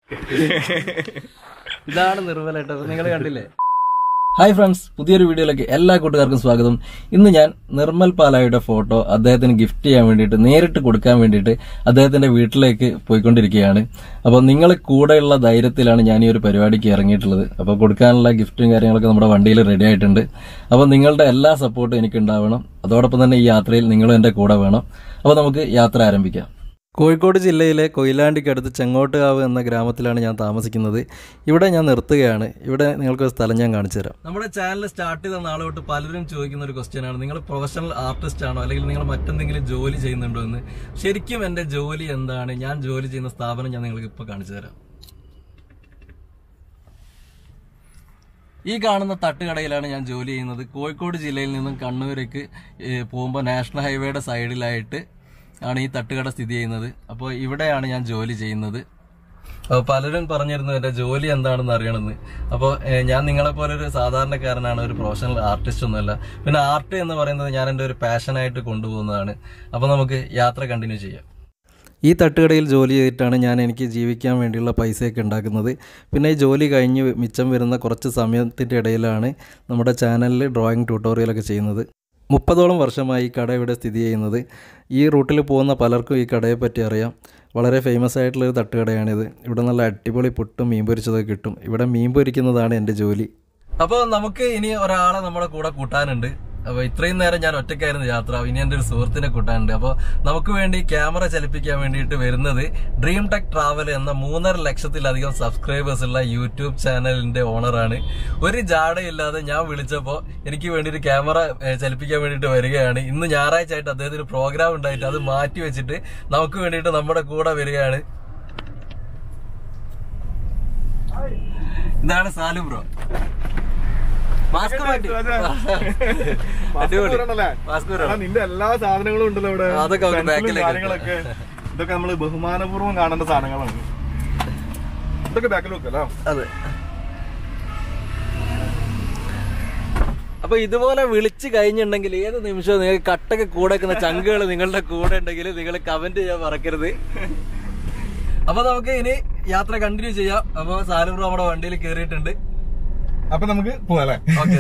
ഇതാണ് നിർമ്മലേട്ടത് നിങ്ങൾ കണ്ടില്ലേ ഹായ് ഫ്രണ്ട്സ് പുതിയൊരു വീഡിയോയിലേക്ക് എല്ലാ കൂട്ടുകാർക്കും സ്വാഗതം ഇന്ന് ഞാൻ നിർമ്മൽ പാലായുടെ ഫോട്ടോ അദ്ദേഹത്തിന് ഗിഫ്റ്റ് ചെയ്യാൻ വേണ്ടിയിട്ട് നേരിട്ട് കൊടുക്കാൻ വേണ്ടിയിട്ട് അദ്ദേഹത്തിന്റെ വീട്ടിലേക്ക് പോയിക്കൊണ്ടിരിക്കുകയാണ് അപ്പോൾ നിങ്ങൾ കൂടെയുള്ള ധൈര്യത്തിലാണ് ഞാൻ ഈ ഒരു പരിപാടിക്ക് ഇറങ്ങിയിട്ടുള്ളത് അപ്പോൾ കൊടുക്കാനുള്ള ഗിഫ്റ്റും കാര്യങ്ങളൊക്കെ നമ്മുടെ വണ്ടിയിൽ റെഡി ആയിട്ടുണ്ട് അപ്പോൾ നിങ്ങളുടെ എല്ലാ സപ്പോർട്ടും എനിക്ക് ഉണ്ടാവണം അതോടൊപ്പം തന്നെ ഈ യാത്രയിൽ നിങ്ങളും എൻ്റെ കൂടെ വേണം അപ്പോൾ നമുക്ക് യാത്ര ആരംഭിക്കാം കോഴിക്കോട് ജില്ലയിലെ കൊയിലാണ്ടിക്കടുത്ത് ചെങ്ങോട്ടുകാവ് എന്ന ഗ്രാമത്തിലാണ് ഞാൻ താമസിക്കുന്നത് ഇവിടെ ഞാൻ നിർത്തുകയാണ് ഇവിടെ നിങ്ങൾക്ക് ഒരു സ്ഥലം ഞാൻ കാണിച്ചു തരാം നമ്മുടെ ചാനൽ സ്റ്റാർട്ട് ചെയ്ത നാളെ തൊട്ട് പലരും ചോദിക്കുന്ന ഒരു ക്വസ്റ്റ്യൻ ആണ് നിങ്ങൾ പ്രൊഫഷണൽ ആർട്ടിസ്റ്റ് ആണോ അല്ലെങ്കിൽ നിങ്ങൾ മറ്റെന്തെങ്കിലും ജോലി ചെയ്യുന്നുണ്ടോ എന്ന് ശരിക്കും എൻ്റെ ജോലി എന്താണ് ഞാൻ ജോലി ചെയ്യുന്ന സ്ഥാപനം ഞാൻ നിങ്ങൾക്ക് ഇപ്പോൾ കാണിച്ചു തരാം ഈ കാണുന്ന തട്ടുകടയിലാണ് ഞാൻ ജോലി ചെയ്യുന്നത് കോഴിക്കോട് ജില്ലയിൽ നിന്നും കണ്ണൂരേക്ക് പോകുമ്പോൾ നാഷണൽ ഹൈവേയുടെ സൈഡിലായിട്ട് ആണ് ഈ തട്ടുകട സ്ഥിതി ചെയ്യുന്നത് അപ്പോൾ ഇവിടെയാണ് ഞാൻ ജോലി ചെയ്യുന്നത് അപ്പോൾ പലരും പറഞ്ഞിരുന്നു എൻ്റെ ജോലി എന്താണെന്ന് അറിയണമെന്ന് അപ്പോൾ ഞാൻ നിങ്ങളെ പോലെ ഒരു സാധാരണക്കാരനാണ് ഒരു പ്രൊഫഷണൽ ആർട്ടിസ്റ്റ് ഒന്നുമല്ല പിന്നെ ആർട്ട് എന്ന് പറയുന്നത് ഞാൻ എൻ്റെ ഒരു പാഷനായിട്ട് കൊണ്ടുപോകുന്നതാണ് അപ്പോൾ നമുക്ക് യാത്ര കണ്ടിന്യൂ ചെയ്യാം ഈ തട്ടുകടയിൽ ജോലി ചെയ്തിട്ടാണ് ഞാൻ എനിക്ക് ജീവിക്കാൻ വേണ്ടിയുള്ള പൈസയൊക്കെ ഉണ്ടാക്കുന്നത് പിന്നെ ഈ ജോലി കഴിഞ്ഞ് മിച്ചം വരുന്ന കുറച്ച് സമയത്തിൻ്റെ ഇടയിലാണ് നമ്മുടെ ചാനലിൽ ഡ്രോയിങ് ട്യൂട്ടോറിയലൊക്കെ ചെയ്യുന്നത് മുപ്പതോളം വർഷമായി ഈ കട ഇവിടെ സ്ഥിതി ചെയ്യുന്നത് ഈ റൂട്ടിൽ പോകുന്ന പലർക്കും ഈ കടയെ പറ്റി അറിയാം വളരെ ഫേമസ് ആയിട്ടുള്ളൊരു തട്ടുകടയാണിത് ഇവിടെ നല്ല അടിപൊളി പുട്ടും മീൻ പൊരിച്ചതൊക്കെ കിട്ടും ഇവിടെ മീൻ പൊരിക്കുന്നതാണ് എൻ്റെ ജോലി അപ്പോൾ നമുക്ക് ഇനി ഒരാളെ നമ്മുടെ കൂടെ കൂട്ടാനുണ്ട് അപ്പൊ ഇത്രയും നേരം ഞാൻ ഒറ്റയ്ക്കായിരുന്നു യാത്ര ഇനി എന്റെ ഒരു സുഹൃത്തിനെ കൂട്ടാനുണ്ട് അപ്പോൾ നമുക്ക് വേണ്ടി ക്യാമറ ചലിപ്പിക്കാൻ വേണ്ടിയിട്ട് വരുന്നത് ഡ്രീം ടെക് ട്രാവൽ എന്ന മൂന്നര ലക്ഷത്തിലധികം സബ്സ്ക്രൈബേഴ്സ് ഉള്ള യൂട്യൂബ് ചാനലിന്റെ ഓണറാണ് ഒരു ജാടയില്ലാതെ ഞാൻ വിളിച്ചപ്പോൾ എനിക്ക് വേണ്ടി ഒരു ക്യാമറ ഏഹ്, ചലിപ്പിക്കാൻ വേണ്ടിയിട്ട് വരികയാണ് ഇന്ന് ഞായറാഴ്ച ആയിട്ട് അദ്ദേഹത്തിന് പ്രോഗ്രാം ഉണ്ടായിട്ട് അത് മാറ്റി വെച്ചിട്ട് നമുക്ക് വേണ്ടിയിട്ട് നമ്മുടെ കൂടെ വരികയാണ് ഇതാണ് സാലു ബ്രോ മാസ്ക് മാറ്റി അടിപൊളി മാസ്ക് എടാ, നിന്റെ എല്ലാ സാധനങ്ങളും ഉണ്ടല്ലോ ഇവിടെ അതൊക്കെ അവര് പെൻസിലും ബാക്കിലേക്ക് കാര്യങ്ങളൊക്കെ ഇതൊക്കെ നമ്മള് ബഹുമാനപൂർവ്വം കാണേണ്ട സാധനങ്ങളാണ് ഇതൊക്കെ ബാക്കിൽ വെക്കല്ലോ അതെ അപ്പൊ ഇതുപോലെ വിളിച്ചു കഴിഞ്ഞിട്ടുണ്ടെങ്കിൽ ഏത് നിമിഷവും നിങ്ങൾക്ക് കട്ടൊക്കെ കൂടെ വെക്കുന്ന ചങ്കുകൾ നിങ്ങളുടെ കൂടെ ഉണ്ടെങ്കിൽ നിങ്ങൾ കമന്റ് ചെയ്യാൻ മറക്കരുത് അപ്പൊ നമുക്ക് ഇനി യാത്ര കണ്ടിന്യൂ ചെയ്യാം അപ്പൊ സാലൂർ നമ്മുടെ വണ്ടിയിൽ കയറിയിട്ടുണ്ട് അപ്പൊ നമുക്ക് പോവാല്ലേ ഓക്കെ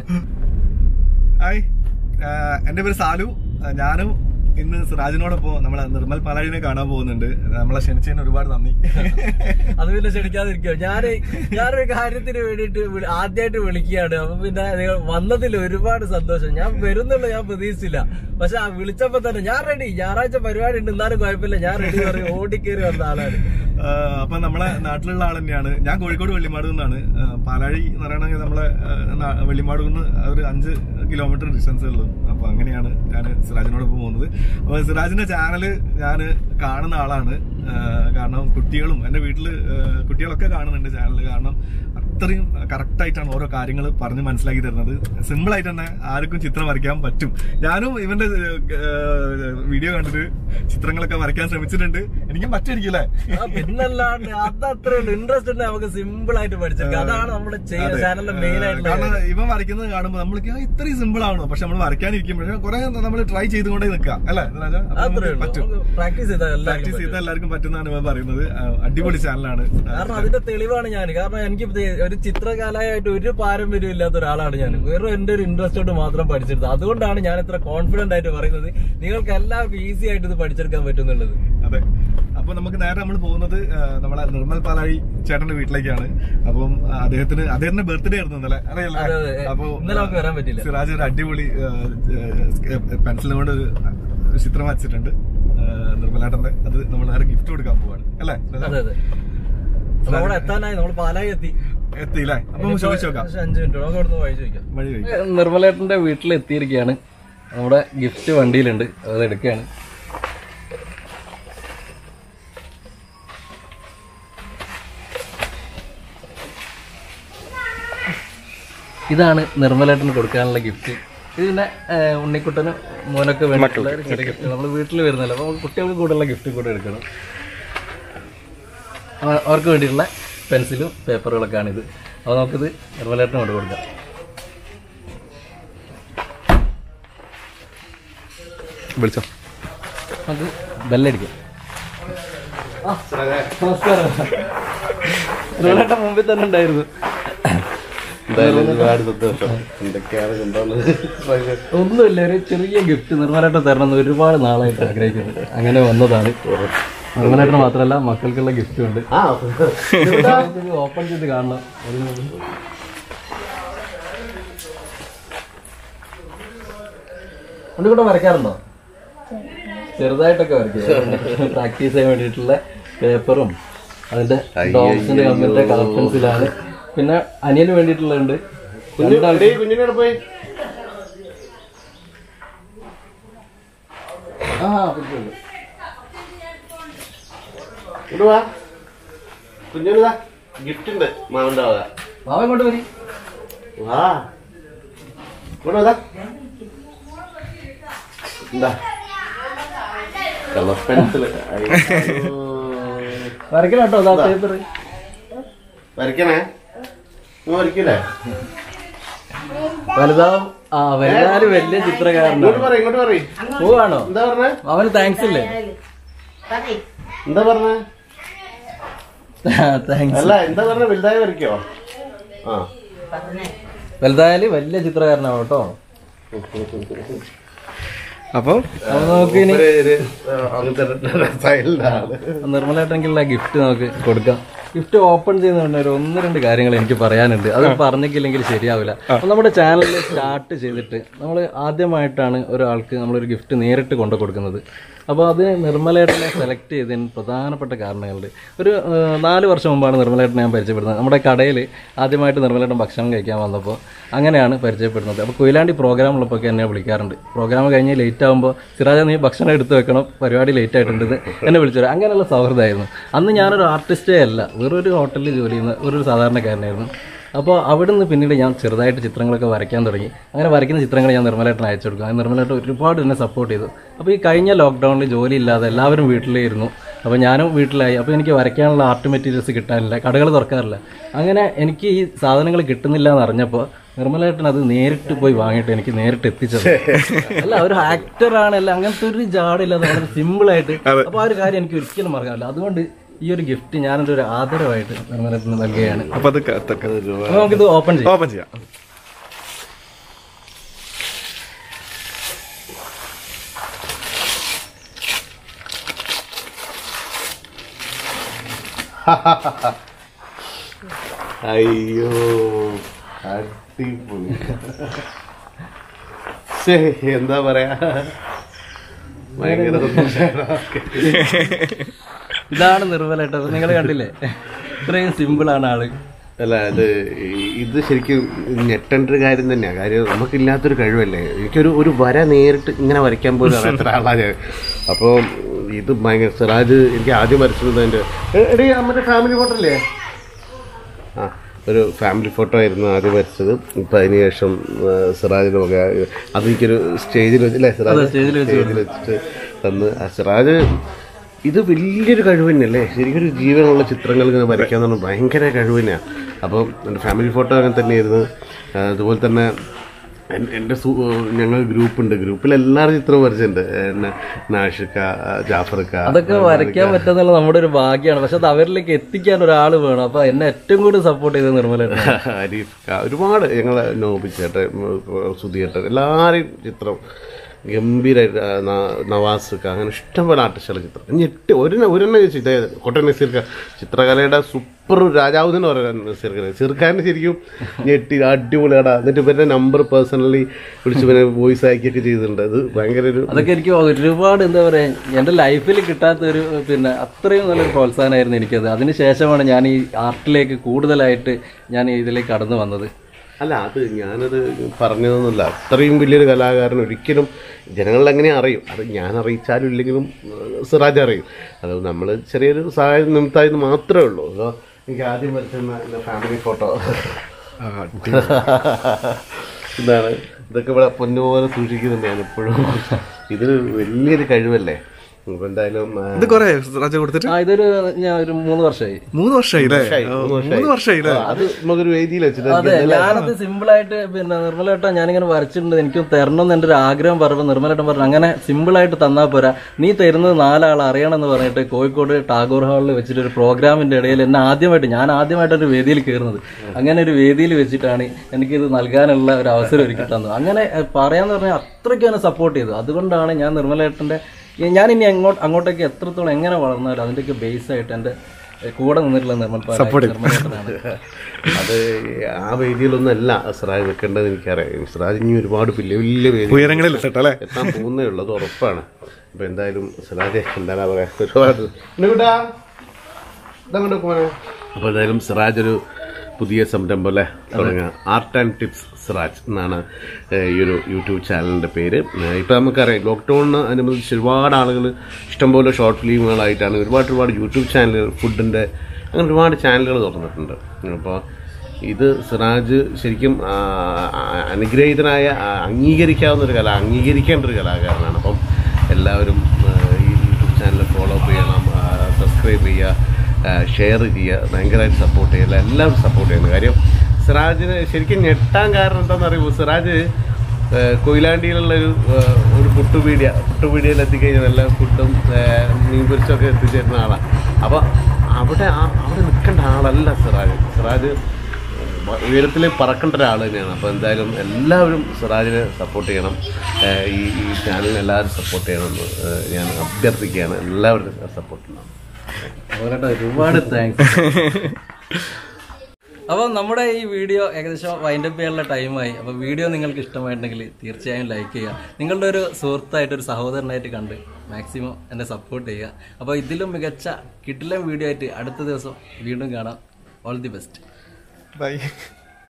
ഹായ് ആ, എന്റെ പേര് സാലു ആ, ഞാനും ഇന്ന് സിറാജിനോടൊപ്പം നമ്മളെ നിർമ്മൽ പാലാഴിനെ കാണാൻ പോകുന്നുണ്ട് നമ്മളെ ക്ഷണിച്ചതിന് ഒരുപാട് നന്ദി അത് പിന്നെ ക്ഷണിക്കാതിരിക്കോ ഞാൻ ഞാനൊരു കാര്യത്തിന് വേണ്ടിയിട്ട് വിളി- ആദ്യമായിട്ട് വിളിക്കുകയാണ് അപ്പൊ പിന്നെ നിങ്ങൾ വന്നതിൽ ഒരുപാട് സന്തോഷം ഞാൻ വരുന്നുള്ളൂ ഞാൻ പ്രതീക്ഷിച്ചില്ല പക്ഷെ ആ വിളിച്ചപ്പോ തന്നെ ഞാൻ റെഡി ഞായറാഴ്ച പരിപാടി ഉണ്ട് എന്നാലും കുഴപ്പമില്ല ഞാൻ റെഡി പറയും ഓടിക്കേറി വന്ന ആളാണ് ആ, അപ്പൊ നമ്മളെ നാട്ടിലുള്ള ആൾ തന്നെയാണ് ഞാൻ കോഴിക്കോട് വെള്ളിമാട് നിന്നാണ് ആ, പാലാഴി എന്ന് പറയണമെങ്കിൽ നമ്മളെ ആ, നാ- വെള്ളിമാട് നിന്ന് ഒരു അഞ്ച് കിലോമീറ്റർ ഡിസ്റ്റൻസേ ഉള്ളൂ അപ്പൊ അങ്ങനെയാണ് ഞാൻ സിറാജിനോടൊപ്പം പോകുന്നത് അപ്പൊ സിറാജിന്റെ ചാനല് ഞാൻ കാണുന്ന ആളാണ് ആ, കാരണം കുട്ടികളും എന്റെ വീട്ടില് ആ, കുട്ടികളൊക്കെ കാണുന്നുണ്ട് ചാനൽ കാരണം അത്രയും കറക്റ്റ് ആയിട്ടാണ് ഓരോ കാര്യങ്ങൾ പറഞ്ഞ് മനസ്സിലാക്കി തരുന്നത് സിമ്പിൾ ആയിട്ട് തന്നെ ആർക്കും ചിത്രം വരയ്ക്കാൻ പറ്റും ഞാനും ഇവന്റെ വീഡിയോ കണ്ടിട്ട് ചിത്രങ്ങളൊക്കെ വരയ്ക്കാൻ ശ്രമിച്ചിട്ടുണ്ട് എനിക്കും പറ്റിയിരിക്കില്ലേ ആ, പിന്നല്ലാണ്ട് അത് അത്രേ ഉള്ളൂ ഇൻട്രസ്റ്റ് ഉണ്ട് നമുക്ക് സിമ്പിൾ ആയിട്ട് പഠിച്ചെടുക്കാം അതാണ് നമ്മുടെ അതെ. ചാനലിലെ മെയിൻ ഏഹ് ആയിട്ടുള്ള കാരണം ഇവൻ വരയ്ക്കുന്നത് കാണുമ്പോൾ നമ്മൾക്ക് ആ, ഇത്രയും സിമ്പിൾ ആണോ പക്ഷെ നമ്മൾ വരയ്ക്കാനിരിക്കുമ്പോഴേ കുറെ നമ്മൾ ട്രൈ ചെയ്തുകൊണ്ടേ നിൽക്കാം അല്ലേ രാജ? അപ്പൊ അത്രേ നമുക്ക് പറ്റും ഉള്ളൂ പ്രാക്ടീസ് ചെയ്താൽ എല്ലാവർക്കും പ്രാക്ടീസ് ചെയ്താൽ എല്ലാവർക്കും പറ്റുന്നതാണ് ഇവൻ പറയുന്നത് ആ, അടിപൊളി ചാനലാണ് കാരണം അതിന്റെ തെളിവാണ് ഞാൻ കാരണം എനിക്ക് ഇത് ഒരു ചിത്രകലയായിട്ട് ഒരു പാരമ്പര്യം ഇല്ലാത്ത ഒരാളാണ് ഞാൻ വെറും എന്റെ ഒരു ഇൻട്രസ്റ്റ് കൊണ്ട് മാത്രം പഠിച്ചെടുത്തത് അതുകൊണ്ടാണ് ഞാൻ ഇത്ര കോൺഫിഡന്റ് ആയിട്ട് പറയുന്നത് നിങ്ങൾക്ക് എല്ലാവർക്കും ഈസി ആയിട്ട് ഇത് പഠിച്ചെടുക്കാൻ പറ്റുന്നുള്ളത് അതെ അപ്പൊ നമുക്ക് നേരെ നമ്മൾ പോകുന്നത് ആ, നമ്മളെ നിർമ്മൽ പാലാഴി ചേട്ടന്റെ വീട്ടിലേക്കാണ് അപ്പം ആ, അദ്ദേഹത്തിന് അദ്ദേഹത്തിന്റെ ബർത്ത്ഡേ ആയിരുന്നു ഇന്നലെ അറിയല്ലേ അതെ, അതെ. അപ്പൊ ഇന്നലെ നമുക്ക് വരാൻ പറ്റില്ല. സിറാജ് ഒരു അടിപൊളി പെൻസിൽ കൊണ്ട് ഒരു ഒരു ചിത്രം വരച്ചിട്ടുണ്ട് ആ, നിർമ്മലേട്ടന്റെ അത് നമ്മൾ നേരെ ഗിഫ്റ്റ് കൊടുക്കാൻ പോവാണ് അല്ലേ സിറാജ്? അതെ അതെ അപ്പൊ അവിടെ എത്താനായി നമ്മൾ പാലായി എത്തി എത്തിയില്ലേ അപ്പൊ നമുക്ക് ചോദിച്ചു നോക്കാം പക്ഷെ അഞ്ച് മിനിറ്റ് നമുക്ക് അവിടുന്ന് വഴി ചോദിക്കാം വഴി ചോദിക്കാം നിർമ്മലേട്ടന്റെ വീട്ടിൽ എത്തിയിരിക്കുകയാണ് നമ്മുടെ ഗിഫ്റ്റ് വണ്ടിയിലുണ്ട് അത് എടുക്കുകയാണ് ഇതാണ് നിർമ്മലേട്ടന് കൊടുക്കാനുള്ള ഗിഫ്റ്റ് ഇത് പിന്നെ ഏഹ്, ഉണ്ണിക്കുട്ടനും മോനൊക്കെ വേണ്ടിയിട്ടുള്ള ഒരു ചെറിയ ഗിഫ്റ്റ് നമ്മൾ വീട്ടിൽ വരുന്നല്ലോ അപ്പോൾ നമുക്ക് കുട്ടികൾക്ക് കൂടുതലുള്ള ഗിഫ്റ്റ് കൂടെ എടുക്കണം അവ- അവർക്ക് വേണ്ടിയിട്ടുള്ള പെൻസിലും പേപ്പറുകളൊക്കെയാണിത് അപ്പോൾ നമുക്കിത് നിർമ്മലേട്ടന് കൊണ്ട് കൊടുക്കാം വിളിച്ചോ നമുക്ക് ബെല്ലടിക്കാം നമസ്കാരം നിർമ്മലേട്ടൻ മുമ്പിൽ തന്നെ ഉണ്ടായിരുന്നു എന്തായാലും ഒരുപാട് സന്തോഷം എന്തൊക്കെയാണ് കൊണ്ടുവന്നത് ഒന്നുമില്ല ഒരു ചെറിയ ഗിഫ്റ്റ് നിർമ്മലേട്ടൻ തരണം എന്ന് ഒരുപാട് നാളായിട്ട് ആഗ്രഹിക്കുന്നത് അങ്ങനെ വന്നതാണ് നിർമ്മലേട്ടൻ മാത്രമല്ല മക്കൾക്കുള്ള ഗിഫ്റ്റും ഉണ്ട് ആ ഓപ്പൺ ചെയ്ത് കാണണം ഒരു കൂടെ വരയ്ക്കാറുണ്ടോ ചെറുതായിട്ടൊക്കെ വരയ്ക്കും പ്രാക്ടീസ് ചെയ്യാൻ വേണ്ടിയിട്ടുള്ള പേപ്പറും അതിന്റെ ഡോഗ്സിന്റെ കമ്പനിയുടെ കളർ പെൻസിലാണ് പിന്നെ അനിയന് വേണ്ടിയിട്ടുള്ളുണ്ട് കുഞ്ഞിനെ കുഞ്ഞിനെ പോയി ആ പിടിച്ചോളൂ. ഇങ്ങോട്ട് വാ കുഞ്ഞിന് ഗിഫ്റ്റ് ഉണ്ട് മാവന്റെ വക മാവ ഇങ്ങോട്ട് വരി വാ ഇങ്ങോട്ട് വാ എന്താ കളർ പെൻസിൽ വരയ്ക്കണം കേട്ടോ അതാ പേപ്പർ വരയ്ക്കണേ നിങ്ങൾ വരയ്ക്കില്ലേ വലുതാവും ആ വലുതാലും വലിയ ഇങ്ങോട്ട് ചിത്രകാരനാണ് പറ ഇങ്ങോട്ട് പറ പോവാണോ എന്താ പറഞ്ഞേ അവന് താങ്ക്സ് ഇല്ലേ എന്താ പറഞ്ഞേ താങ്ക്സ് അല്ല എന്താ പറഞ്ഞ വലുതായി വരയ്ക്കോ ആ വലുതായാലും വലിയ ചിത്രകാരനാവും കേട്ടോ അപ്പം അപ്പൊ നമുക്ക് ഇനി ഒരു- ഒരു, ആ, അങ്ങനത്തെ സൈലന്റ് ആള് നിർമ്മലായിട്ടെങ്കിലുള്ള ഗിഫ്റ്റ് നമുക്ക് കൊടുക്കാം ഗിഫ്റ്റ് ഓപ്പൺ ചെയ്യുന്ന ഒരു ഒന്ന് രണ്ട് കാര്യങ്ങൾ എനിക്ക് പറയാനുണ്ട് അത് പറഞ്ഞില്ലെങ്കിൽ ശരിയാവില്ല അപ്പൊ നമ്മുടെ ചാനൽ സ്റ്റാർട്ട് ചെയ്തിട്ട് നമ്മൾ ആദ്യമായിട്ടാണ് ഒരാൾക്ക് നമ്മളൊരു ഗിഫ്റ്റ് നേരിട്ട് കൊണ്ടു കൊടുക്കുന്നത് അപ്പോൾ അത് നിർമ്മലേട്ടനെ സെലക്ട് ചെയ്തതിന് പ്രധാനപ്പെട്ട കാരണങ്ങളുണ്ട് ഒരു ആ, നാല് വർഷം മുമ്പാണ് നിർമ്മലേട്ടനെ ഞാൻ പരിചയപ്പെടുന്നത് നമ്മുടെ കടയിൽ ആദ്യമായിട്ട് നിർമ്മലേട്ടൻ ഭക്ഷണം കഴിക്കാൻ വന്നപ്പോൾ അങ്ങനെയാണ് പരിചയപ്പെടുന്നത് അപ്പോൾ കൊയിലാണ്ടി പ്രോഗ്രാം ഉള്ളപ്പോൾ എന്നെ വിളിക്കാറുണ്ട് പ്രോഗ്രാം കഴിഞ്ഞ് ലേറ്റ് ആകുമ്പോൾ സിറാജ നീ ഭക്ഷണം എടുത്ത് വെക്കണം പരിപാടി ലേറ്റ് ആയിട്ടുണ്ട് എന്ന് എന്നെ വിളിച്ചു വരും അങ്ങനെയുള്ള സൗഹൃദമായിരുന്നു അന്ന് ഞാനൊരു ആർട്ടിസ്റ്റേ അല്ല വെറൊരു ഹോട്ടലിൽ ജോലി ചെയ്യുന്ന ഒരു സാധാരണക്കാരനായിരുന്നു അപ്പോൾ അവിടുന്ന് പിന്നീട് ഞാൻ ചെറുതായിട്ട് ചിത്രങ്ങളൊക്കെ വരയ്ക്കാൻ തുടങ്ങി അങ്ങനെ വരയ്ക്കുന്ന ചിത്രങ്ങൾ ഞാൻ നിർമ്മലേട്ടന് അയച്ചു കൊടുക്കും അങ്ങനെ നിർമ്മലേട്ടൻ ഒരുപാട് എന്നെ സപ്പോർട്ട് ചെയ്തു അപ്പോൾ ഈ കഴിഞ്ഞ ലോക്ക്ഡൗണിൽ ജോലി ഇല്ലാതെ എല്ലാവരും വീട്ടിലായിരുന്നു അപ്പോൾ ഞാനും വീട്ടിലായി അപ്പോൾ എനിക്ക് വരയ്ക്കാനുള്ള ആർട്ട് മെറ്റീരിയൽസ് കിട്ടാനില്ല കടകൾ തുറക്കാറില്ല അങ്ങനെ എനിക്ക് ഈ സാധനങ്ങൾ കിട്ടുന്നില്ല എന്ന് അറിഞ്ഞപ്പോൾ നിർമ്മലേട്ടൻ അത് നേരിട്ട് പോയി വാങ്ങിയിട്ട് എനിക്ക് നേരിട്ട് എത്തിച്ചത് അല്ല ഒരു ആക്ടറാണ് അല്ല അങ്ങനത്തെ ഒരു ജാടില്ലാതെ വളരെ സിമ്പിളായിട്ട് അപ്പോൾ ആ ഒരു കാര്യം എനിക്ക് ഒരിക്കലും മറക്കാനില്ല അതുകൊണ്ട് ഈ ഒരു ഗിഫ്റ്റ് ഞാനൊരു ഒരു ആദരവായിട്ട് നിർമ്മലത്തിന് നൽകുകയാണ് അപ്പൊ അത് ക- ത- അപ്പോൾ നമുക്കിത് ഓപ്പൺ ചെയ്യാം ഓപ്പൺ ചെയ്യാം അയ്യോ അടിപൊളി ശ്ശേ, എന്താ പറയാ ഭയങ്കര സന്തോഷാണ്. ഇതാണ് നിർമ്മലേട്ടൻ നിങ്ങൾ കണ്ടില്ലേ ഇത്രയും സിമ്പിൾ ആണ് ആള് അല്ല അത് ഈ- ഇത് ശരിക്കും ഞെട്ടേണ്ട ഒരു കാര്യം തന്നെയാണ് കാര്യം നമുക്കില്ലാത്തൊരു കഴിവല്ലേ എനിക്കൊരു ഒരു വര നേരിട്ട് ഇങ്ങനെ വരയ്ക്കാൻ പോലും അറിയാത്ത ആളാണ് ഞാൻ അപ്പോൾ ഇത് ഭയങ്കര സിറാജ് എനിക്ക് ആദ്യം വരച്ചത് എൻ്റെ എടീ നമ്മുടെ ഫാമിലി ഫോട്ടോ അല്ലേ ആ ഒരു ഫാമിലി ഫോട്ടോ ആയിരുന്നു ആദ്യം വരച്ചത് ഇപ്പം അതിന് ശേഷം ആ, സിറാജിൻ്റെ വക അത് എനിക്കൊരു സ്റ്റേജിൽ വെച്ച് അല്ലേ സിറാജ് സ്റ്റേജിൽ വെച്ച് സ്റ്റേജിൽ വെച്ചിട്ട് തന്ന് ആ സിറാജ് ഇത് വലിയൊരു കഴിവ് തന്നെയല്ലേ ശരിക്കൊരു ജീവനുള്ള ചിത്രങ്ങൾ ഇങ്ങനെ വരയ്ക്കാൻ പറഞ്ഞാൽ ഭയങ്കര കഴിവ് തന്നെയാണ് അപ്പോൾ എൻ്റെ ഫാമിലി ഫോട്ടോ അങ്ങനെ തന്നെയായിരുന്നു ആ, അതുപോലെ തന്നെ എൻ- എൻ്റെ സു ഞങ്ങൾ ഗ്രൂപ്പുണ്ട് ഗ്രൂപ്പിൽ എല്ലാവരും ചിത്രം വരച്ചിട്ടുണ്ട് എന്നെ നാഷിക്ക ജാഫർക്ക അതൊക്കെ വരയ്ക്കാൻ പറ്റുന്നുള്ള നമ്മുടെ ഒരു ഭാഗ്യമാണ് പക്ഷെ അത് അവരിലേക്ക് എത്തിക്കാൻ ഒരാൾ വേണം അപ്പൊ എന്നെ ഏറ്റവും കൂടുതൽ സപ്പോർട്ട് ചെയ്തത് നിർമ്മലേട്ടൻ ഹരീഫ് ക ഒരുപാട് ഞങ്ങളെ നോബിച്ചേട്ടൻ സുധിയേട്ടൻ എല്ലാവരെയും ചിത്രം ഗംഭീരമായിട്ട് ആ, ന- നവാസ് ക അങ്ങനെ ഇഷ്ടംപോലെ ആർട്ടിസ്റ്റുകളുടെ ചിത്രം ഞെട്ടി ഒരു ഒരെണ്ണം ചോദിച്ചു ഇതേ കോട്ടയം നസീർക്ക ചിത്രകലയുടെ സൂപ്പർ രാജാവ് തന്നെ പറയാൻ നസീർക്ക നസീർഖാൻ ശരിക്കും ഞെട്ടി അടിപൊളിയാടാ എന്നിട്ട് ഇവരുടെ നമ്പർ പേഴ്സണലി വിളിച്ച് ഇവരെ വോയിസ് ആക്കിയൊക്കെ ചെയ്തിട്ടുണ്ട് അത് ഭയങ്കര ഒരു അതൊക്കെ എനിക്ക് ഒരുപാട് എന്താ പറയാ എന്റെ ലൈഫിൽ കിട്ടാത്ത ഒരു പിന്നെ അത്രയും നല്ലൊരു പ്രോത്സാഹനമായിരുന്നു എനിക്കത് അതിനുശേഷമാണ് ഞാൻ ഈ ആർട്ടിലേക്ക് കൂടുതലായിട്ട് ഞാൻ ഇതിലേക്ക് കടന്നു വന്നത് അല്ല അത് ഞാനത് പറഞ്ഞതൊന്നുമില്ല അത്രയും വലിയൊരു കലാകാരൻ ഒരിക്കലും ജനങ്ങളിൽ എങ്ങനെ അറിയും അത് ഞാൻ അറിയിച്ചാലും ഇല്ലെങ്കിലും ഏഹ്, സിറാജ് അറിയും അത് നമ്മൾ ചെറിയൊരു സഹായം നിമിത്തമായത് മാത്രമേ ഉള്ളൂ അതോ എനിക്ക് ആദ്യം വരച്ചുന്ന എൻ്റെ ഫാമിലി ഫോട്ടോ ഇതാണ് ഇതൊക്കെ ഇവിടെ പൊന്നുപോലെ സൂക്ഷിക്കുന്നുണ്ട് ഞാൻ എപ്പോഴും ഇതൊരു വലിയൊരു കഴിവല്ലേ അപ്പൊ എന്തായാലും ആ, ഇത് കൊറേ സിറാജ് കൊടുത്തിട്ട് ആ ഇതൊരു ഞാൻ ഒരു മൂന്ന് വർഷമായി മൂന്ന് വർഷമായി അല്ലേ വർഷമായി, മൂന്ന് വർഷമായി. മൂന്ന് വർഷമായി അല്ലേ അത് നമുക്കൊരു വേദിയിൽ വെച്ചിട്ട് അതെ ഞാനത് സിമ്പിൾ ആയിട്ട് പിന്നെ നിർമ്മലേട്ട ഞാനിങ്ങനെ വരച്ചിട്ടുണ്ട് എനിക്ക് തരണം എന്ന് എൻ്റെ ഒരു ആഗ്രഹം പറഞ്ഞപ്പോൾ നിർമ്മലേട്ടൻ പറഞ്ഞു അങ്ങനെ സിമ്പിൾ ആയിട്ട് തന്നാൽ പോരാ നീ തരുന്നത് നാലാൾ അറിയണം എന്ന് പറഞ്ഞിട്ട് കോഴിക്കോട് ടാഗോർ ഹാളിൽ വെച്ചിട്ട് ഒരു പ്രോഗ്രാമിന്റെ ഇടയിൽ എന്നെ ആദ്യമായിട്ട് ഞാൻ ആദ്യമായിട്ട് ഒരു വേദിയിൽ കയറുന്നത് അങ്ങനെ ഒരു വേദിയിൽ വെച്ചിട്ടാണ് എനിക്കിത് നൽകാനുള്ള ഒരു അവസരം ഒരുക്കി തന്നത് അങ്ങനെ എഹ്, പറയാന്ന് പറഞ്ഞാൽ അത്രയ്ക്ക് എന്നെ സപ്പോർട്ട് ചെയ്തു അതുകൊണ്ടാണ് ഞാൻ നിർമ്മലേട്ടൻ്റെ ഞാൻ ഇനി അങ്ങോട്ട് അങ്ങോട്ടേക്ക് എത്രത്തോളം എങ്ങനെ വളർന്നാലും അതിൻ്റെയൊക്കെ ബേസ് ആയിട്ട് എൻ്റെ എഹ്, കൂടെ നിന്നിട്ടുള്ള നിർമ്മൽ പാലായി നിർമ്മലേട്ടനാണ് അത് ആ വേദിയിലൊന്നും അല്ല സിറാജ് നിൽക്കേണ്ടത് എനിക്കറിയാം സിറാജ് ഇനി ഒരുപാട് വലിയ വലിയ വേദി ഉയരങ്ങളിൽ എത്തട്ടെ അല്ലേ എത്താൻ പോകുന്നേ ഉള്ളൂ അത് ഉറപ്പാണ് അപ്പൊ എന്തായാലും സിറാജെ എന്താണ് പറയാ ഒരുപാട് ഇങ്ങോട്ടാ. ഇതങ്ങോട്ട് പോരെ. അപ്പൊ എന്തായാലും സിറാജ് ഒരു പുതിയ സംരംഭം അല്ലേ തുടങ്ങുക ആർട്ട് ആൻഡ് ടിപ്സ് സിറാജ് എന്നാണ് ഏഹ്, ഈ ഒരു യൂട്യൂബ് ചാനലിന്റെ പേര് ഏഹ്, ഇപ്പൊ നമുക്കറിയാം ലോക്ക്ഡൌണിന് അനുബന്ധിച്ച് ഒരുപാട് ആളുകൾ ഇഷ്ടംപോലെ ഷോർട്ട് ഫിലിമുകളായിട്ടാണ് ഒരുപാട് ഒരുപാട് യൂട്യൂബ് ചാനലുകൾ ഫുഡിന്റെ അങ്ങനെ ഒരുപാട് ചാനലുകൾ തുറന്നിട്ടുണ്ട് അപ്പോൾ ഇത് സിറാജ് ശരിക്കും ആ, ആ, അനുഗ്രഹീതനായ ആ, അംഗീകരിക്കാവുന്ന ഒരു കല അംഗീകരിക്കേണ്ട ഒരു കലാകാരനാണ് അപ്പം എല്ലാവരും ആ, ഈ യൂട്യൂബ് ചാനൽ ഫോളോ അപ്പ് ചെയ്യണം സബ്സ്ക്രൈബ് ചെയ്യുക ഷെയർ ചെയ്യുക ഭയങ്കരമായിട്ട് സപ്പോർട്ട് ചെയ്യുക എല്ലാവരും സപ്പോർട്ട് ചെയ്യുന്നു കാര്യം സിറാജിന് ശരിക്കും ഞെട്ടാൻ കാരണം എന്താണെന്ന് അറിയുമോ സിറാജ് ആ, കൊയിലാണ്ടിയിലുള്ള ഒരു ആ, ഒരു പുട്ടുപീഡിയ പുട്ടുപീഡിയയിൽ എത്തിക്കഴിഞ്ഞാൽ നല്ല ഫുഡും ആ, മീൻ പൊരിച്ചൊക്കെ എത്തിച്ചേരുന്ന ആളാണ് അപ്പോൾ അവിടെ ആ- അവിടെ നിൽക്കേണ്ട ആളല്ല സിറാജ് സിറാജ് ഉയരത്തിൽ പറക്കേണ്ട ഒരാൾ തന്നെയാണ് അപ്പോൾ എന്തായാലും എല്ലാവരും സിറാജിനെ സപ്പോർട്ട് ചെയ്യണം ഏഹ് ഈ ഈ ചാനലിനെ എല്ലാവരും സപ്പോർട്ട് ചെയ്യണമെന്ന് ഏഹ് ഞാൻ അഭ്യർത്ഥിക്കുകയാണ് എല്ലാവരും സപ്പോർട്ട് ചെയ്യണം അതുപോലെ ഒരുപാട് താങ്ക്സ് അപ്പോൾ നമ്മുടെ ഈ വീഡിയോ ഏകദേശം വൈൻഡപ്പ് ചെയ്യാനുള്ള ടൈമായി അപ്പോൾ വീഡിയോ നിങ്ങൾക്ക് ഇഷ്ടമായിട്ടുണ്ടെങ്കിൽ തീർച്ചയായും ലൈക്ക് ചെയ്യുക നിങ്ങളുടെ ഒരു സുഹൃത്തായിട്ട് ഒരു സഹോദരനായിട്ട് കണ്ട് മാക്സിമം എന്നെ സപ്പോർട്ട് ചെയ്യുക അപ്പോൾ ഇതിലും മികച്ച കിട്ടിലും വീഡിയോ ആയിട്ട് അടുത്ത ദിവസം വീണ്ടും കാണാം ഓൾ ദി ബെസ്റ്റ് ബൈ